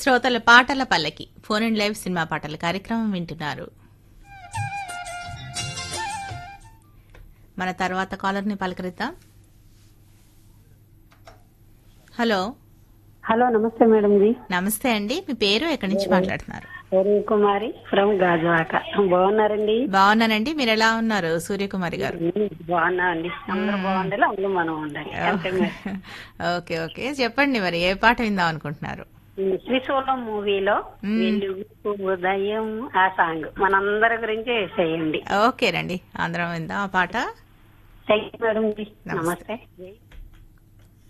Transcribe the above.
శ్రోతల పాటల పల్లకి ఫోన్ అండ్ లైవ్ సినిమా పాటల కార్యక్రమం వింటున్నారు మన తర్వాత కాలర్ని పలకరిద్దాం హలో హలో నమస్తే మేడం జీ నమస్తే అండి మీ పేరు ఎక్కడి నుంచి మాట్లాడుతున్నారు అరుణ్ కుమారి ఫ్రమ్ గాజువాక బాగున్నారండి బాగున్నానండి మీరు ఎలా ఉన్నారు సూర్యకుమారి గారు బాగున్నా అండి అందరూ బాగుండాలి అందరూ మనం ఉండాలి అంతే మేడం. ఓకే ఓకే చెప్పండి మరి ఏ పాట విందాం అనుకుంటున్నారు త్రిశూలం మూవీలో వెలుగు ఉదయం ఆ సాంగ్ మనందరి గురించి చేయండి ఓకేనండి అందరం విందాం ఆ పాట థ్యాంక్ యూ మేడం జీ నమస్తే